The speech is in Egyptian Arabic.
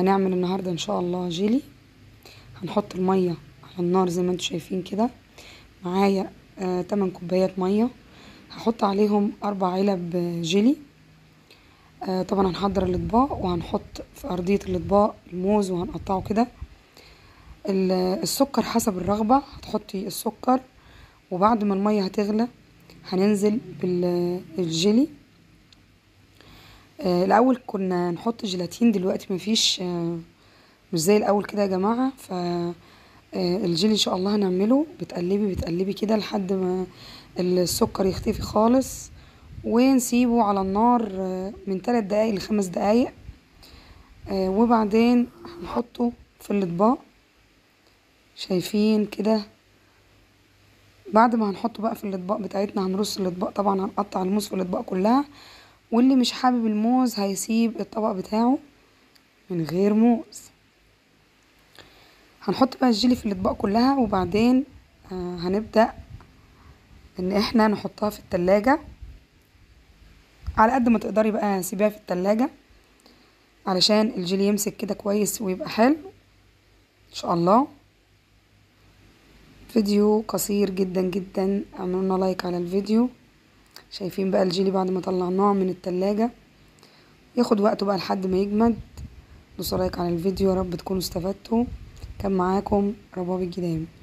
هنعمل النهاردة ان شاء الله جيلي هنحط المية على النار زي ما انتوا شايفين كده معايا آه 8 كوبايات مية هحط عليهم اربع علب جيلي آه طبعا هنحضر الاطباق وهنحط في ارضية الاطباق الموز وهنقطعه كده السكر حسب الرغبة هتحطي السكر وبعد ما المية هتغلى هننزل بالجيلي آه الاول كنا نحط جيلاتين دلوقتي مفيش آه مش زي الاول كده يا جماعه ف الجيلي ان شاء الله هنعمله بتقلبي بتقلبي كده لحد ما السكر يختفي خالص ونسيبه على النار من 3 دقايق لخمس دقايق آه وبعدين هنحطه في الاطباق شايفين كده بعد ما هنحطه بقى في الاطباق بتاعتنا هنرص الاطباق طبعا هنقطع الموز في الاطباق كلها واللي مش حابب الموز هيسيب الطبق بتاعه من غير موز هنحط بقى الجيلي في الاطباق كلها وبعدين آه هنبدأ ان احنا نحطها في التلاجة على قد ما تقدري بقى سيبيها في التلاجة علشان الجيلي يمسك كده كويس ويبقى حلو ان شاء الله فيديو قصير جدا جدا اعملوا لايك على الفيديو شايفين بقى الجيلي بعد ما طلعناه من التلاجة ياخد وقته بقى لحد ما يجمد دوسوا لايك على الفيديو يا رب تكونوا استفدتوا كان معاكم رباب الجدام